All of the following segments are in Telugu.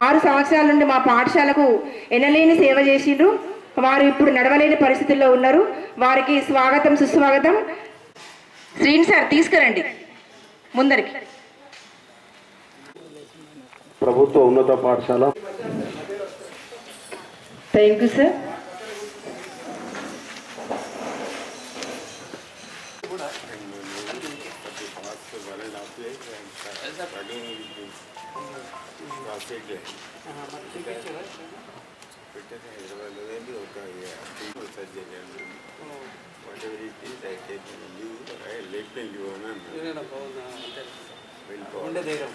ఆరు సంవత్సరాల నుండి మా పాఠశాలకు ఎనలేని సేవ చేసిండ్రు వారు ఇప్పుడు నడవలేని పరిస్థితుల్లో ఉన్నారు వారికి స్వాగతం సుస్వాగతం శ్రీన్ సార్ తీసుకురండి ముందరికి ప్రభుత్వ ఉన్నత పాఠశాల థ్యాంక్ యూ సార్ ఉండే ధైర్యం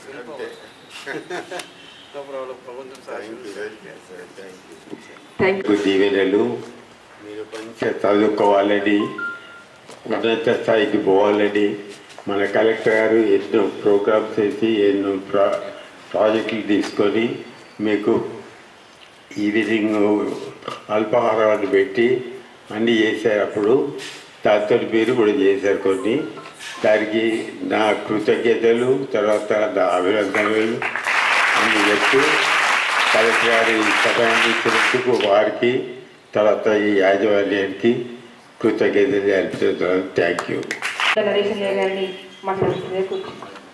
నో ప్రాబ్లం భగవంతుడు సాయం థ్యాంక్ మీకు దీవెనలు మీరు మంచిగా చదువుకోవాలని ఉన్నత స్థాయికి పోవాలని మన కలెక్టర్ గారు ఎన్నో ప్రోగ్రామ్స్ చేసి ఎన్నో ప్రా ప్రాజెక్టులు తీసుకొని మీకు ఈవినింగ్ అల్పాహారాన్ని పెట్టి అన్నీ చేశారు అప్పుడు దాంతో మీరు కూడా చేశారు కొన్ని దానికి నా కృతజ్ఞతలు తర్వాత నా అభినందనలు అన్ని చెప్తూ కలెక్టర్ గారి సహాయం ఇచ్చినందుకు వారికి తర్వాత ఈ యాజమాన్యానికి కృతజ్ఞతలు తెలుపుతున్నాను థ్యాంక్ యూ నరేష్ అన్నయ్య గారిని మాట్లాడుతుంది కూర్చో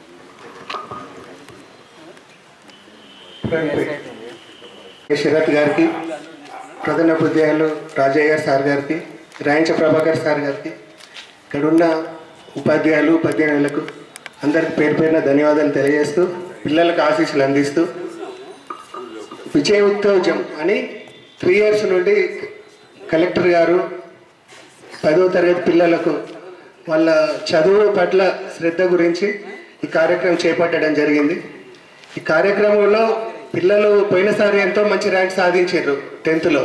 శరత్ గారికి ప్రధాన ఉపాధ్యాయులు రాజయ్య గారు సార్ గారికి రాయించ ప్రభాకర్ సార్ గారికి ఇక్కడ ఉన్న ఉపాధ్యాయులు ఉపాధ్యాయులకు అందరికి పేరు పేరున ధన్యవాదాలు తెలియజేస్తూ పిల్లలకు ఆశీస్సులు అందిస్తూ విజయ ఉత్తేజం అని త్రీ ఇయర్స్ నుండి కలెక్టర్ గారు పదవ తరగతి పిల్లలకు వాళ్ళ చదువు పట్ల శ్రద్ధ గురించి ఈ కార్యక్రమం చేపట్టడం జరిగింది ఈ కార్యక్రమంలో పిల్లలు పోయినసారి ఎంతో మంచి ర్యాంక్ సాధించారు టెన్త్లో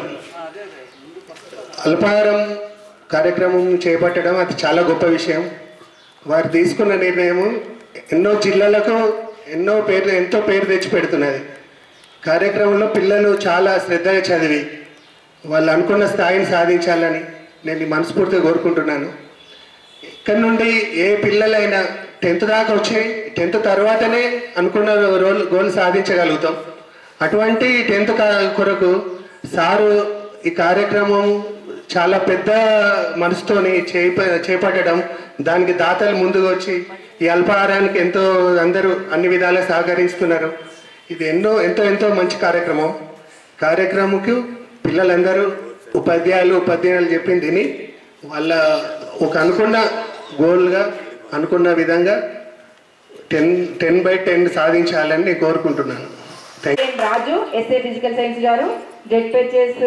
అల్పాహారం కార్యక్రమం చేపట్టడం అది చాలా గొప్ప విషయం వారు తీసుకున్న నిర్ణయం ఎన్నో జిల్లాలకు ఎన్నో పేరు ఎంతో పేరు తెచ్చి పెడుతున్నది కార్యక్రమంలో పిల్లలు చాలా శ్రద్ధగా చదివి వాళ్ళు అనుకున్న స్థాయిని సాధించాలని నేను మనస్ఫూర్తిగా కోరుకుంటున్నాను ఇక్కడ నుండి ఏ పిల్లలైనా టెన్త్ దాకా వచ్చి టెన్త్ తర్వాతనే అనుకున్న రోల్ గోల్ సాధించగలుగుతాం అటువంటి టెన్త్ కొరకు సారు ఈ కార్యక్రమం చాలా పెద్ద మనసుతోని చేప చేపట్టడం దానికి దాతలు ముందుకు వచ్చి ఈ అల్పాహారానికి ఎంతో అందరూ అన్ని విధాలా సహకరిస్తున్నారు ఇది ఎన్నో ఎంతో ఎంతో మంచి కార్యక్రమం కార్యక్రమంకు పిల్లలందరూ ఉపాధ్యాయులు ఉపాధ్యాయులు చెప్పింది విని వాళ్ళ ఒక అనుకున్న గోల్గా అనుకున్న విధంగా టెన్ టెన్ బై టెన్ సాధించాలని నేను కోరుకుంటున్నాను thank N Raju SA physical science గారు జెడ్ పేచెస్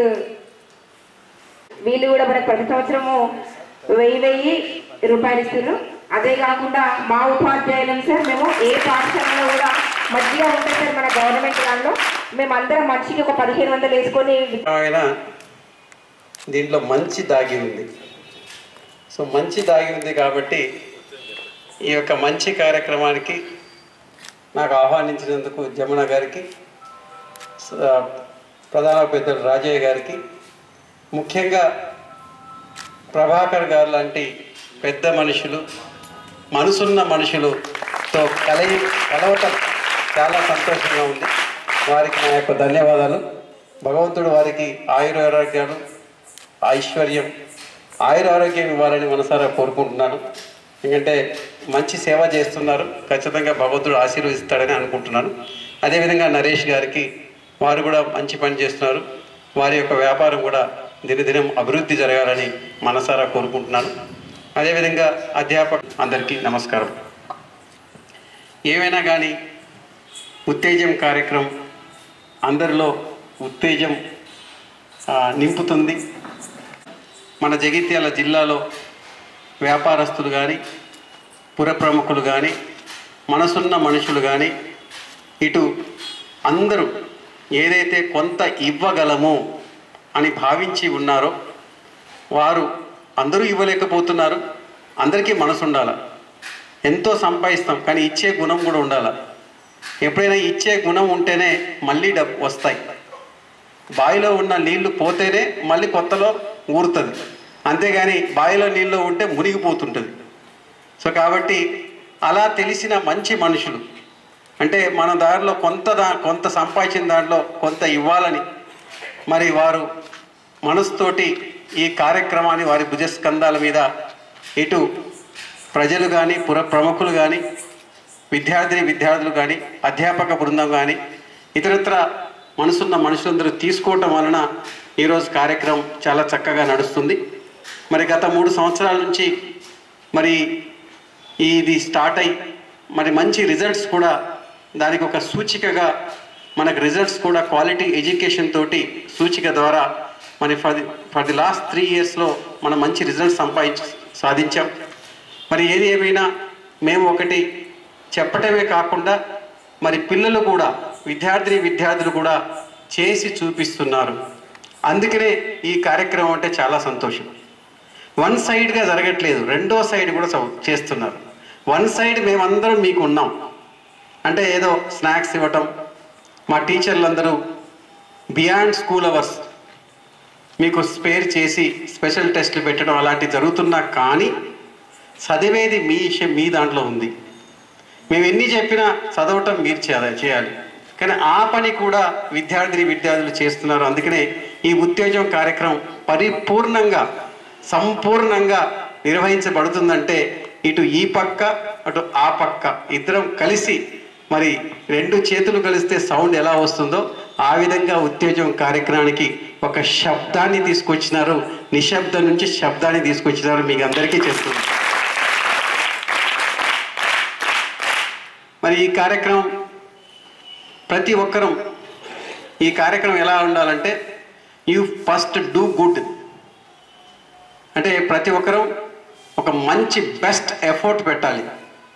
వీళ్ళు కూడా మనకు ప్రతి సంవత్సరము వెయ్యి వెయ్యి రూపాయలు ఇస్తున్నారు అదే కాకుండా మా ఉపాధ్యాయులం సార్ మేము ఏ పాఠశాలలో కూడా మధ్యగా ఉంటుంది సార్ మన గవర్నమెంట్ దానిలో మేము అందరం మనిషికి ఒక పదిహేను వందలు వేసుకొని ఆయన దీంట్లో మంచి దాగి ఉంది సో మంచి దాగి ఉంది కాబట్టి ఈ యొక్క మంచి కార్యక్రమానికి నాకు ఆహ్వానించినందుకు జమున గారికి స- ప్రధాన పెద్దలు రాజయ్య గారికి ముఖ్యంగా ప్రభాకర్ గారు లాంటి పెద్ద మనుషులు మనసున్న మనుషులతో కలయి కలవటం చాలా సంతోషంగా ఉంది వారికి నా యొక్క ధన్యవాదాలు భగవంతుడు వారికి ఆయుర ఆరోగ్యాలు ఐశ్వర్యం ఆయుర ఆరోగ్యం ఇవ్వాలని మనసారా కోరుకుంటున్నాను ఎందుకంటే మంచి సేవ చేస్తున్నారు ఖచ్చితంగా భగవంతుడు ఆశీర్వదిస్తాడని అనుకుంటున్నాను అదేవిధంగా నరేష్ గారికి వారు కూడా మంచి పని చేస్తున్నారు వారి యొక్క వ్యాపారం కూడా దినదినం అభివృద్ధి జరగాలని మనసారా కోరుకుంటున్నాను అదేవిధంగా అధ్యాపక అందరికీ నమస్కారం ఏమైనా కానీ ఉత్తేజం కార్యక్రమం అందరిలో ఉత్తేజం ఆ, నింపుతుంది మన జగిత్యాల జిల్లాలో వ్యాపారస్తులు కానీ పుర ప్రముఖులు కానీ మనసున్న మనుషులు కానీ ఇటు అందరూ ఏదైతే కొంత ఇవ్వగలము అని భావించి ఉన్నారో వారు అందరూ ఇవ్వలేకపోతున్నారు అందరికీ మనసు ఉండాల ఎంతో సంపాదిస్తాం కానీ ఇచ్చే గుణం కూడా ఉండాలి ఎప్పుడైనా ఇచ్చే గుణం ఉంటేనే మళ్ళీ డబ్బు వస్తాయి బావిలో ఉన్న నీళ్లు పోతేనే మళ్ళీ కొత్తలో ఊరుతుంది అంతేగాని బావిలో నీళ్ళు ఉంటే మునిగిపోతుంటుంది సో కాబట్టి అలా తెలిసిన మంచి మనుషులు అంటే మన దారిలో కొంత దా కొంత సంపాదించిన దాంట్లో కొంత ఇవ్వాలని మరి వారు మనసుతోటి ఈ కార్యక్రమాన్ని వారి భుజస్కంధాల మీద ఇటు ప్రజలు కానీ పుర ప్రముఖులు కానీ విద్యార్థిని విద్యార్థులు కానీ అధ్యాపక బృందం కానీ ఇతరత్ర మనసున్న మనుషులందరూ తీసుకోవటం వలన ఈరోజు కార్యక్రమం చాలా చక్కగా నడుస్తుంది మరి గత మూడు సంవత్సరాల నుంచి మరి ఇది స్టార్ట్ అయ్యి మరి మంచి రిజల్ట్స్ కూడా దానికి ఒక సూచికగా మనకు రిజల్ట్స్ కూడా క్వాలిటీ ఎడ్యుకేషన్ తోటి సూచిక ద్వారా మరి for the for the last three ఇయర్స్లో మనం మంచి రిజల్ట్స్ సంపాదించి సాధించాం మరి ఏది ఏమైనా మేము ఒకటి చెప్పటమే కాకుండా మరి పిల్లలు కూడా విద్యార్థిని విద్యార్థులు కూడా చేసి చూపిస్తున్నారు అందుకనే ఈ కార్యక్రమం అంటే చాలా సంతోషం వన్ సైడ్గా జరగట్లేదు రెండో సైడ్ కూడా చౌ- చేస్తున్నారు వన్ సైడ్ మేమందరం మీకు ఉన్నాం అంటే ఏదో స్నాక్స్ ఇవ్వటం మా టీచర్లందరూ బియాండ్ స్కూల్ అవర్స్ మీకు స్పేర్ చేసి స్పెషల్ టెస్టులు పెట్టడం అలాంటివి జరుగుతున్నా కానీ చదివేది మీ ఇష్యం మీ దాంట్లో ఉంది మేము ఎన్ని చెప్పినా చదవటం మీరు చేయాలి చేయాలి కానీ ఆ పని కూడా విద్యార్థిని విద్యార్థులు చేస్తున్నారు అందుకనే ఈ ఉత్తేజం కార్యక్రమం పరిపూర్ణంగా సంపూర్ణంగా నిర్వహించబడుతుందంటే ఇటు ఈ పక్క అటు ఆ పక్క ఇద్దరం కలిసి మరి రెండు చేతులు కలిస్తే సౌండ్ ఎలా వస్తుందో ఆ విధంగా ఉత్తేజం కార్యక్రమానికి ఒక శబ్దాన్ని తీసుకొచ్చినారు నిశ్శబ్దం నుంచి శబ్దాన్ని తీసుకొచ్చినారు మీకు అందరికీ చేస్తున్నారు మరి ఈ కార్యక్రమం ప్రతి ఒక్కరూ ఈ కార్యక్రమం ఎలా ఉండాలంటే యూ ఫస్ట్ డూ గుడ్ అంటే ప్రతి ఒక్కరూ ఒక మంచి బెస్ట్ ఎఫర్ట్ పెట్టాలి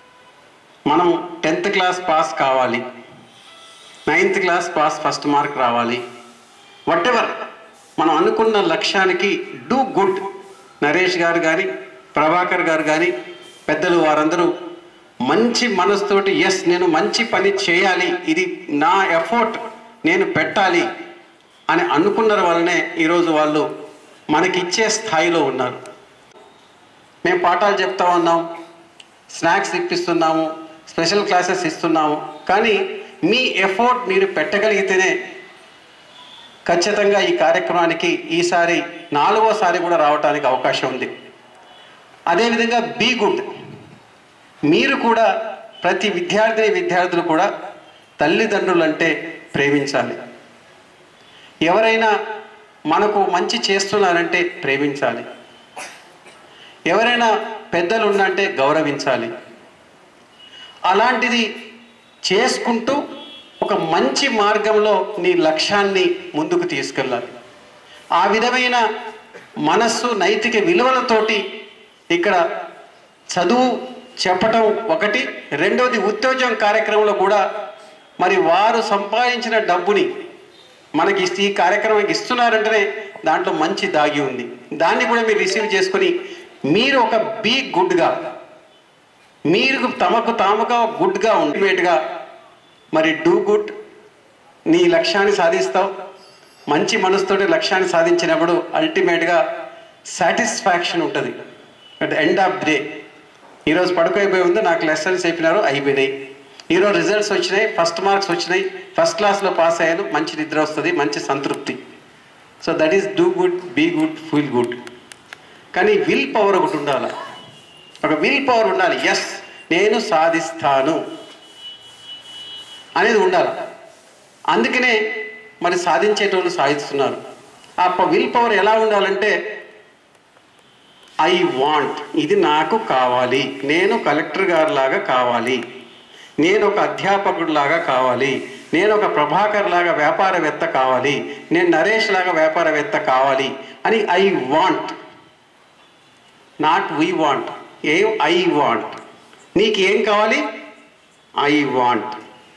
మనం టెన్త్ క్లాస్ పాస్ కావాలి ninth class pass first mark రావాలి వాట్ ఎవర్ మనం అనుకున్న లక్ష్యానికి డూ గుడ్ నరేష్ గారు కానీ ప్రభాకర్ గారు కానీ పెద్దలు వారందరూ మంచి మనసుతోటి ఎస్ నేను మంచి పని చేయాలి ఇది నా ఎఫర్ట్ నేను పెట్టాలి అని అనుకున్న వల్లనే ఈరోజు వాళ్ళు మనకిచ్చే స్థాయిలో ఉన్నారు మేము పాఠాలు చెప్తా ఉన్నాం స్నాక్స్ ఇప్పిస్తున్నాము స్పెషల్ క్లాసెస్ ఇస్తున్నాము కానీ మీ ఎఫర్ట్ మీరు పెట్టగలిగితేనే ఖచ్చితంగా ఈ కార్యక్రమానికి ఈసారి నాలుగోసారి కూడా రావడానికి అవకాశం ఉంది అదేవిధంగా బీ గుడ్ మీరు కూడా ప్రతి విద్యార్థిని విద్యార్థులు కూడా తల్లిదండ్రులంటే ప్రేమించాలి ఎవరైనా మనకు మంచి చేస్తున్నారంటే ప్రేమించాలి ఎవరైనా పెద్దలు ఉన్నంటే గౌరవించాలి అలాంటిది చేసుకుంటూ ఒక మంచి మార్గంలో నీ లక్ష్యాన్ని ముందుకు తీసుకెళ్ళాలి ఆ విధమైన మనస్సు నైతిక విలువలతోటి ఇక్కడ చదువు చెప్పటం ఒకటి రెండవది ఉత్తేజం కార్యక్రమంలో కూడా మరి వారు సంపాదించిన డబ్బుని మనకి ఇస్తే- ఈ కార్యక్రమానికి ఇస్తున్నారంటేనే దాంట్లో మంచి దాగి ఉంది దాన్ని కూడా మీరు రిసీవ్ చేసుకొని మీరు ఒక బీ గుడ్గా మీరు తమకు తాముగా గుడ్గా ఉండిమేట్గా మరి డూ గుడ్ నీ లక్ష్యాన్ని సాధిస్తావు మంచి మనసుతోటి లక్ష్యాన్ని సాధించినప్పుడు అల్టిమేట్గా సాటిస్ఫాక్షన్ ఉంటుంది అట్ ఎండ్ ఆఫ్ డే ఈరోజు పడుకోయిపోయి ఉంది నాకు లెసన్స్ చెప్పినారు అయిపోయినాయి ఈరోజు రిజల్ట్స్ వచ్చినాయి ఫస్ట్ మార్క్స్ వచ్చినాయి ఫస్ట్ క్లాస్లో పాస్ అయ్యాను మంచి నిద్ర వస్తుంది మంచి సంతృప్తి so that is do good be good feel good కానీ విల్ పవర్ ఒకటి ఉండాలి ఒక విల్ పవర్ ఉండాలి ఎస్ నేను సాధిస్తాను అనేది ఉండాలి అందుకనే మరి సాధించేటోళ్ళు సాధిస్తున్నారు ఆ విల్ పవర్ ఎలా ఉండాలంటే ఐ వాంట్ ఇది నాకు కావాలి నేను కలెక్టర్ గారి లాగా కావాలి నేను ఒక అధ్యాపకుడు లాగా కావాలి నేను ఒక ప్రభాకర్ లాగా వ్యాపారవేత్త కావాలి నేను నరేష్ లాగా వ్యాపారవేత్త కావాలి అని I want not we want ఏం ఐ వాంట్ నీకు ఏం కావాలి ఐ వాంట్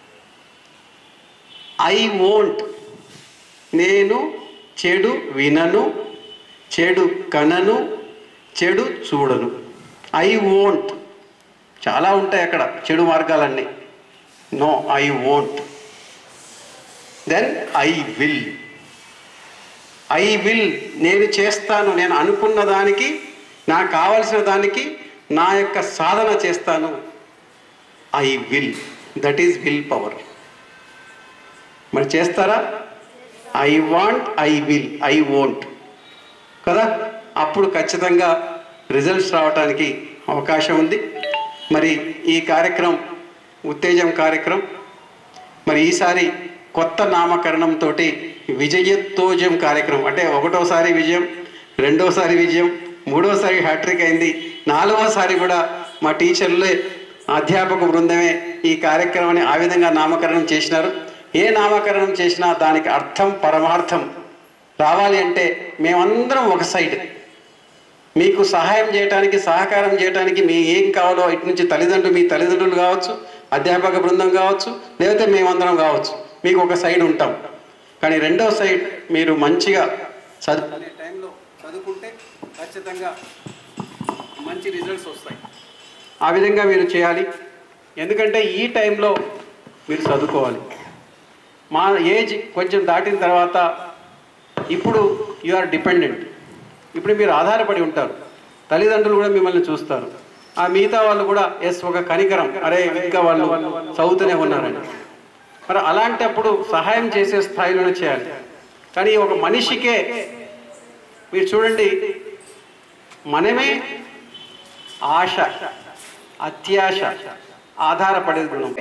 ఐ వోంట్ నేను చెడు వినను చెడు కనను చెడు చూడను ఐ వోంట్ చాలా ఉంటాయి అక్కడ చెడు మార్గాలన్నీ no I won't then I will I will నేను చేస్తాను నేను అనుకున్న దానికి నాకు కావలసిన దానికి నా యొక్క సాధన చేస్తాను I will that is will power మరి చేస్తారా I want I will I won't కదా అప్పుడు ఖచ్చితంగా రిజల్ట్స్ రావడానికి అవకాశం ఉంది మరి ఈ కార్యక్రమం ఉత్తేజం కార్యక్రమం మరి ఈసారి కొత్త నామకరణంతో విజయోత్తోజం కార్యక్రమం అంటే ఒకటోసారి విజయం రెండోసారి విజయం మూడోసారి హ్యాట్రిక్ అయింది నాలుగోసారి కూడా మా టీచర్లే అధ్యాపక బృందమే ఈ కార్యక్రమాన్ని ఆ విధంగా నామకరణం చేసినారు ఏ నామకరణం చేసినా దానికి అర్థం పరమార్థం రావాలి అంటే మేమందరం ఒక సైడ్ మీకు సహాయం చేయడానికి సహకారం చేయడానికి మీ ఏం కావాలో ఇటు నుంచి తల్లిదండ్రులు మీ తల్లిదండ్రులు కావచ్చు అధ్యాపక బృందం కావచ్చు లేకపోతే మేమందరం కావచ్చు మీకు ఒక సైడ్ ఉంటాం కానీ రెండో సైడ్ మీరు మంచిగా చదువుకునే టైంలో చదువుకుంటే ఖచ్చితంగా మంచి రిజల్ట్స్ వస్తాయి ఆ విధంగా మీరు చేయాలి ఎందుకంటే ఈ టైంలో మీరు చదువుకోవాలి మా ఏజ్ కొంచెం దాటిన తర్వాత ఇప్పుడు యు ఆర్ డిపెండెంట్ ఇప్పుడు మీరు ఆధారపడి ఉంటారు తల్లిదండ్రులు కూడా మిమ్మల్ని చూస్తారు ఆ మిగతా వాళ్ళు కూడా ఎస్ ఒక కనికరం అరే ఇంకా వాళ్ళు చదువుతూనే ఉన్నారని మరి అలాంటప్పుడు సహాయం చేసే స్థాయిలోనే చేయాలి కానీ ఒక మనిషికే మీరు చూడండి మనమే ఆశ అత్యాశ ఆధారపడే గుణం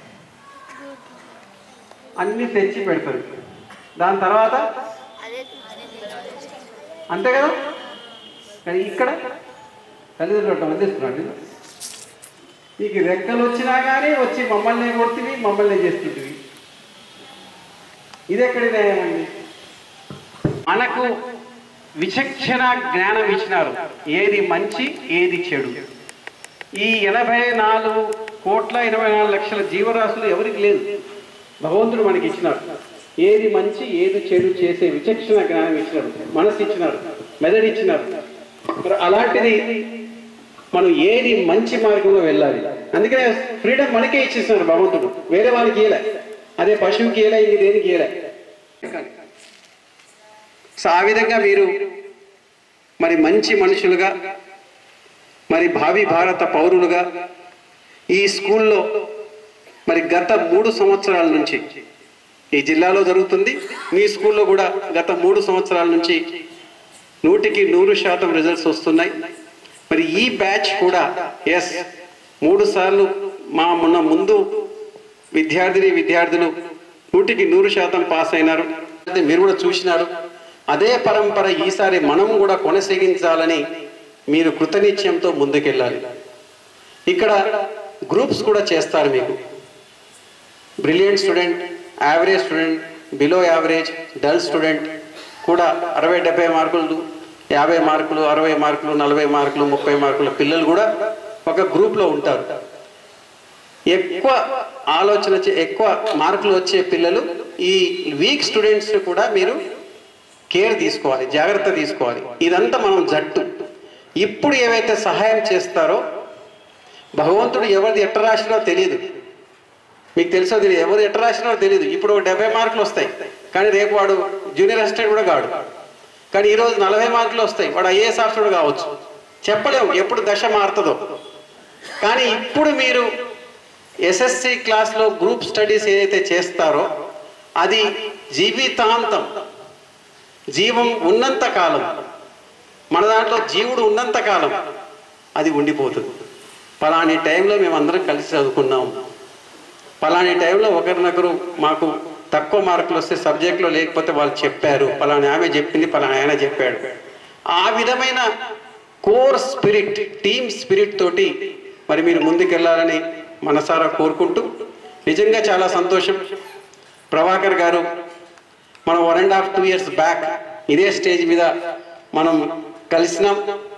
అన్ని తెచ్చి పెడతారు దాని తర్వాత అంతే కదా కానీ ఇక్కడ తల్లిదండ్రులు అందిస్తున్నాడు నీకు రెక్కలు వచ్చినా కానీ వచ్చి మమ్మల్ని కొడుతుంది మమ్మల్ని చేస్తుంటివి ఇది ఎక్కడి న్యాయమండి మనకు విచక్షణ జ్ఞానం ఇచ్చినారు ఏది మంచి ఏది చెడు ఈ ఎనభై నాలుగు కోట్ల ఎనభై నాలుగు లక్షల జీవరాశులు ఎవరికి లేదు భగవంతుడు మనకి ఇచ్చినారు ఏది మంచి ఏది చెడు చేసే విచక్షణ జ్ఞానం ఇచ్చినారు మనసు ఇచ్చినారు మెదడు ఇచ్చినారు మరి అలాంటిది మనం ఏది మంచి మార్గంలో వెళ్ళాలి అందుకనే ఫ్రీడమ్ మనకే ఇచ్చేస్తున్నారు భగవంతుడు వేరే వాళ్ళకి ఇయలే అదే పశువుకి ఇయలే ఇది దేనికి ఇయలే సో ఆ విధంగా మీరు మరి మంచి మనుషులుగా మరి భావి భారత పౌరులుగా ఈ స్కూల్లో మరి గత మూడు సంవత్సరాల నుంచి ఈ జిల్లాలో జరుగుతుంది మీ స్కూల్లో కూడా గత మూడు సంవత్సరాల నుంచి నూటికి నూరు శాతం రిజల్ట్స్ వస్తున్నాయి మరి ఈ బ్యాచ్ కూడా ఎస్ మూడు సార్లు మా మొన్న ముందు విద్యార్థిని విద్యార్థులు నూటికి నూరు శాతం పాస్ అయినారు అయితే మీరు కూడా చూసినారు అదే పరంపర ఈసారి మనం కూడా కొనసాగించాలని మీరు కృతనిశ్చయంతో ముందుకెళ్ళాలి ఇక్కడ గ్రూప్స్ కూడా చేస్తారు మీకు brilliant student average student below average dull student కూడా అరవై డెబ్బై మార్కులు యాభై మార్కులు అరవై మార్కులు నలభై మార్కులు ముప్పై మార్కుల పిల్లలు కూడా ఒక గ్రూప్లో ఉంటారు ఎక్కువ ఆలోచన చే- ఎక్కువ మార్కులు వచ్చే పిల్లలు ఈ వీక్ స్టూడెంట్స్ కూడా మీరు కేర్ తీసుకోవాలి జాగ్రత్త తీసుకోవాలి ఇదంతా మనం జట్టు ఇప్పుడు ఏవైతే సహాయం చేస్తారో భగవంతుడు ఎవరిది ఎట్ట రాసినో తెలియదు మీకు తెలుసో తెలియదు ఎవరు ఎట్ట రాసినో తెలియదు ఇప్పుడు ఒక డెబ్బై మార్కులు వస్తాయి కానీ రేపు వాడు జూనియర్ అసిస్టెంట్ కూడా కాడు కానీ ఈరోజు నలభై మార్కులు వస్తాయి వాడు ఐఏఎస్ ఆఫీసర్ కావచ్చు చెప్పలేము ఎప్పుడు దశ మారుతుందో కానీ ఇప్పుడు మీరు ఎస్ఎస్సి క్లాస్లో గ్రూప్ స్టడీస్ ఏదైతే చేస్తారో అది జీవితాంతం జీవం ఉన్నంత కాలం మన దాంట్లో జీవుడు ఉన్నంత కాలం అది ఉండిపోతుంది పలాని టైంలో మేమందరం కలిసి చదువుకున్నాం పలాని టైంలో ఒకరినొకరు మాకు తక్కువ మార్కులు వస్తే సబ్జెక్ట్లో లేకపోతే వాళ్ళు చెప్పారు పలాని ఆమె చెప్పింది పలాని ఆయన చెప్పాడు ఆ విధమైన కోర్ స్పిరిట్ టీమ్ స్పిరిట్ తోటి మరి మీరు ముందుకెళ్ళాలని మనసారా కోరుకుంటూ నిజంగా చాలా సంతోషం ప్రభాకర్ గారు మనం one and half two years back ఇదే స్టేజ్ మీద మనం కలిసినాం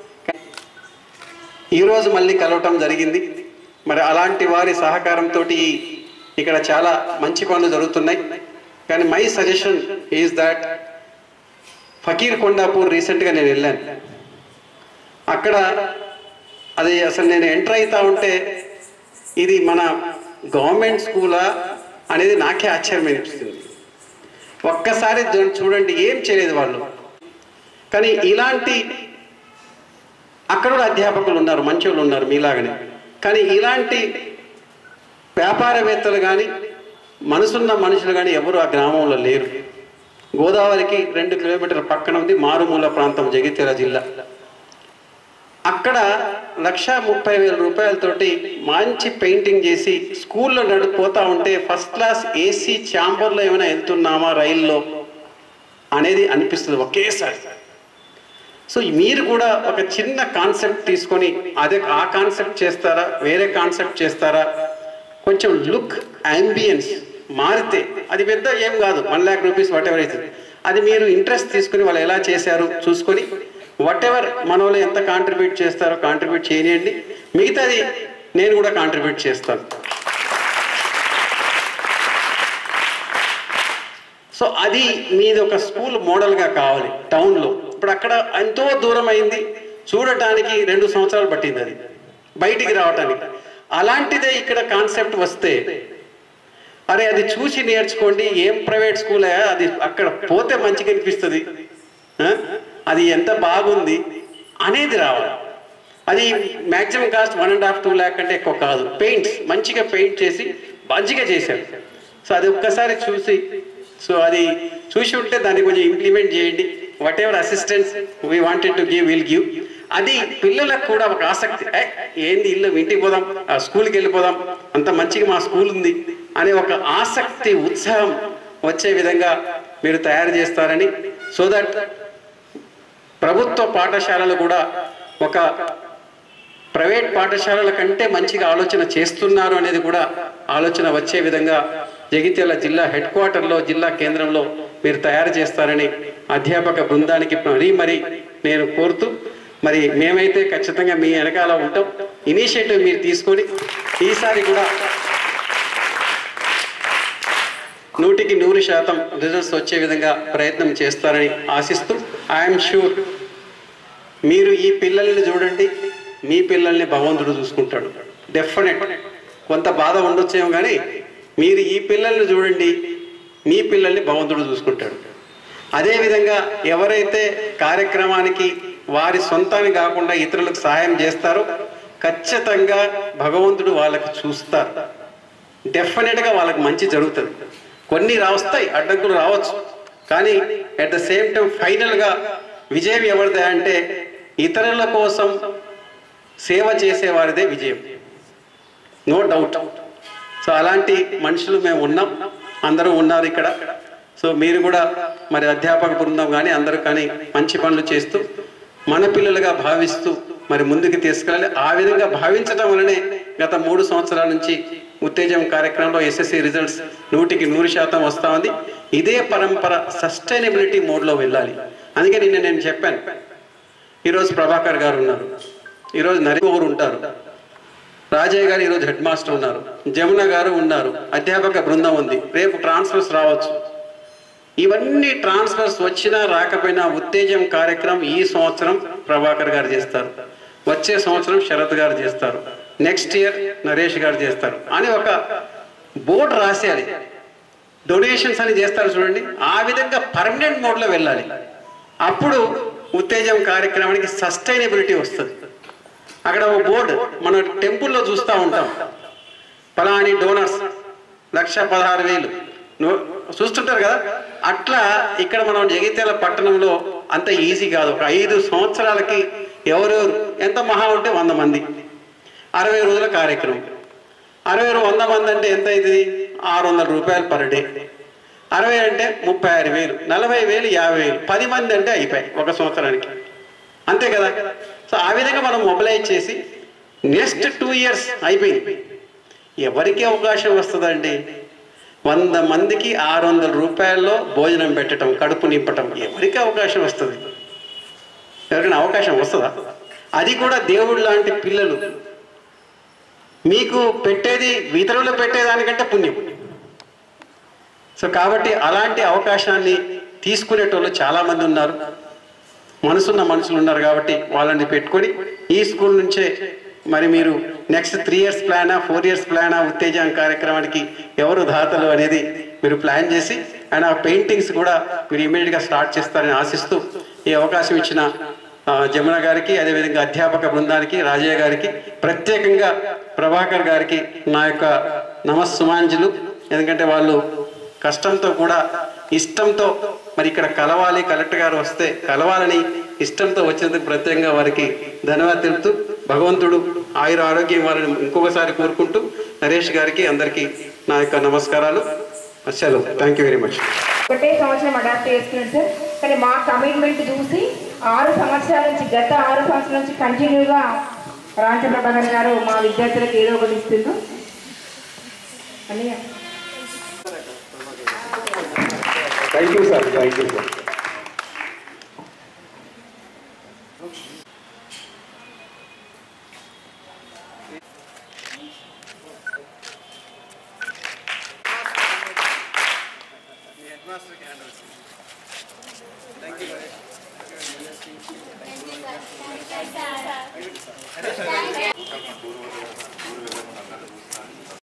ఈరోజు మళ్ళీ కలవటం జరిగింది మరి అలాంటి వారి సహకారంతో ఇక్కడ చాలా మంచి పనులు జరుగుతున్నాయి కానీ my suggestion is that Fakir Kondapur రీసెంట్గా నేను వెళ్ళాను అక్కడ అది అసలు నేను ఎంటర్ అవుతా ఉంటే ఇది మన గవర్నమెంట్ స్కూలా అనేది నాకే ఆశ్చర్యం అనిపిస్తుంది ఒక్కసారి దాన్ని చూడండి ఏం చేయలేదు వాళ్ళు కానీ ఇలాంటి అక్కడ కూడా అధ్యాపకులు ఉన్నారు మంచి వాళ్ళు ఉన్నారు మీలాగనే కానీ ఇలాంటి వ్యాపారవేత్తలు కానీ మనసున్న మనుషులు కానీ ఎవరు ఆ గ్రామంలో లేరు గోదావరికి రెండు కిలోమీటర్ల పక్కన ఉంది మారుమూల ప్రాంతం జగిత్యాల జిల్లా అక్కడ లక్ష ముప్పై వేల రూపాయలతోటి మంచి పెయింటింగ్ చేసి స్కూల్లో నడిపోతా ఉంటే ఫస్ట్ క్లాస్ ఏసీ ఛాంబర్లో ఏమైనా వెళ్తున్నామా రైల్లో అనేది అనిపిస్తుంది ఒకేసారి సో మీరు కూడా ఒక చిన్న కాన్సెప్ట్ తీసుకొని అదే ఆ కాన్సెప్ట్ చేస్తారా వేరే కాన్సెప్ట్ చేస్తారా కొంచెం లుక్ అంబియన్స్ మారితే అది పెద్ద ఏం కాదు one lakh rupees whatever అవుతుంది అది మీరు ఇంట్రెస్ట్ తీసుకుని వాళ్ళు ఎలా చేశారు చూసుకొని వాట్ ఎవర్ మన వాళ్ళు ఎంత కాంట్రిబ్యూట్ చేస్తారో కాంట్రిబ్యూట్ చేయనియండి మిగతాది నేను కూడా కాంట్రిబ్యూట్ చేస్తాను సో అది మీది ఒక స్కూల్ మోడల్గా కావాలి టౌన్లో ఇప్పుడు అక్కడ ఎంతో దూరం అయింది చూడటానికి రెండు సంవత్సరాలు పట్టింది అది బయటికి రావటానికి అలాంటిదే ఇక్కడ కాన్సెప్ట్ వస్తే అరే అది చూసి నేర్చుకోండి ఏం ప్రైవేట్ స్కూల్ అది అక్కడ పోతే మంచిగా అనిపిస్తుంది ఆ? అది ఎంత బాగుంది అనేది రావాలి అది maximum cost one and half two lakh అంటే ఎక్కువ కాదు పెయింట్స్ మంచిగా పెయింట్ చేసి మంచిగా చేశారు సో అది ఒక్కసారి చూసి సో అది చూసి ఉంటే దాన్ని కొంచెం ఇంప్లిమెంట్ చేయండి whatever assistance we wanted to give will give అది పిల్లలకు కూడా ఒక ఆసక్తి "ఏ, ఏంది ఇల్లు ఇంటికి పోదాం ఆ స్కూల్కి వెళ్ళిపోదాం అంత మంచిగా మా స్కూల్ ఉంది అనే ఒక ఆసక్తి ఉత్సాహం వచ్చే విధంగా మీరు తయారు చేస్తారని సో దట్ ప్రభుత్వ పాఠశాలలు కూడా ఒక ప్రైవేట్ పాఠశాలల కంటే మంచిగా ఆలోచన చేస్తున్నారు అనేది కూడా ఆలోచన వచ్చే విధంగా జగిత్యాల జిల్లా హెడ్ క్వార్టర్లో జిల్లా కేంద్రంలో మీరు తయారు చేస్తారని అధ్యాపక బృందానికి మరీ మరీ నేను కోరుతూ మరి మేమైతే ఖచ్చితంగా మీ వెనకాల ఉంటాం ఇనిషియేటివ్ మీరు తీసుకొని ఈసారి కూడా నూటికి నూరు శాతం రిజల్ట్స్ వచ్చే విధంగా ప్రయత్నం చేస్తారని ఆశిస్తూ ఐఎమ్ షూర్ మీరు ఈ పిల్లల్ని చూడండి మీ పిల్లల్ని భగవంతుడు చూసుకుంటాడు డెఫినెట్ కొంత బాధ ఉండొచ్చేమో కానీ మీరు ఈ పిల్లల్ని చూడండి మీ పిల్లల్ని భగవంతుడు చూసుకుంటాడు అదేవిధంగా ఎవరైతే కార్యక్రమానికి వారి సొంతాన్ని కాకుండా ఇతరులకు సహాయం చేస్తారో ఖచ్చితంగా భగవంతుడు వాళ్ళకి చూస్తారు డెఫినెట్గా వాళ్ళకి మంచి జరుగుతుంది కొన్ని రావస్తాయి అడ్డంకులు రావచ్చు కానీ అట్ ద సేమ్ టైం ఫైనల్గా విజయం ఎవరిదే అంటే ఇతరుల కోసం సేవ చేసేవారిదే విజయం నో డౌట్ సో అలాంటి మనుషులు మేము ఉన్నాం అందరూ ఉన్నారు ఇక్కడ సో మీరు కూడా మరి అధ్యాపక బృందం కానీ అందరూ కానీ మంచి పనులు చేస్తూ మన పిల్లలుగా భావిస్తూ మరి ముందుకు తీసుకెళ్ళాలి ఆ విధంగా భావించడం వల్లనే గత మూడు సంవత్సరాల నుంచి ఉత్తేజం కార్యక్రమంలో ఎస్ఎస్సి రిజల్ట్స్ నూటికి నూరు శాతం వస్తా ఉంది ఇదే పరంపర సస్టైనబిలిటీ మోడ్లో వెళ్ళాలి అందుకే నిన్న నేను చెప్పాను ఈరోజు ప్రభాకర్ గారు ఉన్నారు ఈరోజు నరేంద్ర ఉంటారు రాజయ్య గారు ఈరోజు హెడ్ మాస్టర్ ఉన్నారు జమున గారు ఉన్నారు అధ్యాపక బృందం ఉంది రేపు ట్రాన్స్ఫర్స్ రావచ్చు ఇవన్నీ ట్రాన్స్ఫర్స్ వచ్చినా రాకపోయినా ఉత్తేజం కార్యక్రమం ఈ సంవత్సరం ప్రభాకర్ గారు చేస్తారు వచ్చే సంవత్సరం శరత్ గారు చేస్తారు నెక్స్ట్ ఇయర్ నరేష్ గారు చేస్తారు అని ఒక బోర్డు రాసేయాలి డొనేషన్స్ అని చేస్తారు చూడండి ఆ విధంగా పర్మనెంట్ మోడ్లో వెళ్ళాలి అప్పుడు ఉత్తేజం కార్యక్రమానికి సస్టైనబిలిటీ వస్తుంది అక్కడ ఒక బోర్డు మన టెంపుల్లో చూస్తూ ఉంటాం ఫలాని డోనర్స్ లక్ష పదహారు వేలు ను- చూస్తుంటారు కదా అట్లా ఇక్కడ మనం జగిత్యాల పట్టణంలో అంత ఈజీ కాదు ఒక ఐదు సంవత్సరాలకి ఎవరెవరు ఎంత మహా ఉంటే వంద మంది అరవై రోజుల కార్యక్రమం అరవై రూ- వంద మంది అంటే ఎంత అవుతుంది ఆరు వందల రూపాయలు పర్ డే అరవై అంటే ముప్పై ఆరు వేలు నలభై వేలు యాభై వేలు పది మంది అంటే అయిపోయాయి ఒక సంవత్సరానికి అంతే కదా సో ఆ విధంగా మనం మొబిలైజ్ చేసి నెక్స్ట్ టూ ఇయర్స్ అయిపోయింది ఎవరికి అవకాశం వస్తుందండి వంద మందికి ఆరు వందల రూపాయల్లో భోజనం పెట్టడం కడుపు నింపటం ఎవరికి అవకాశం వస్తుంది ఎవరికైనా అవకాశం వస్తుందా అది కూడా దేవుడు లాంటి పిల్లలు మీకు పెట్టేది ఇతరులు పెట్టేదానికంటే పుణ్యం సో కాబట్టి అలాంటి అవకాశాన్ని తీసుకునేటోళ్ళు చాలా మంది ఉన్నారు మనసున్న మనుషులు ఉన్నారు కాబట్టి వాళ్ళని పెట్టుకొని ఈ స్కూల్ నుంచే మరి మీరు నెక్స్ట్ త్రీ ఇయర్స్ ప్లానా ఫోర్ ఇయర్స్ ప్లానా ఉత్తేజం కార్యక్రమానికి ఎవరు దాతలు అనేది మీరు ప్లాన్ చేసి అండ్ ఆ పెయింటింగ్స్ కూడా మీరు ఇమీడియట్గా స్టార్ట్ చేస్తారని ఆశిస్తూ ఈ అవకాశం ఇచ్చిన ఆ, జమున గారికి అదేవిధంగా అధ్యాపక బృందానికి రాజయ్య గారికి ప్రత్యేకంగా ప్రభాకర్ గారికి నా యొక్క నమస్సుమాంజులు ఎందుకంటే వాళ్ళు కష్టంతో కూడా ఇష్టంతో మరి ఇక్కడ కలవాలి కలెక్టర్ గారు వస్తే కలవాలని ఇష్టంతో వచ్చినందుకు ప్రత్యేకంగా వారికి ధన్యవాదాలు తెలుపుతూ భగవంతుడు ఆయుర ఆరోగ్యం వారిని ఇంకొకసారి కోరుకుంటూ నరేష్ గారికి అందరికీ నా యొక్క నమస్కారాలు సెలవు థ్యాంక్ యూ వెరీ మచ్ ఒకటే సంవత్సరం అడాప్ట్ చేసుకున్నాడు సార్ కానీ మా కమిట్మెంట్ చూసి ఆరు సంవత్సరాల నుంచి గత ఆరు సంవత్సరాల నుంచి కంటిన్యూగా రాంచప్రభాకర్ గారు మా విద్యార్థులకు ఏదో ఒకటి ఇస్తుండ్రు అని thank you sir thank you sir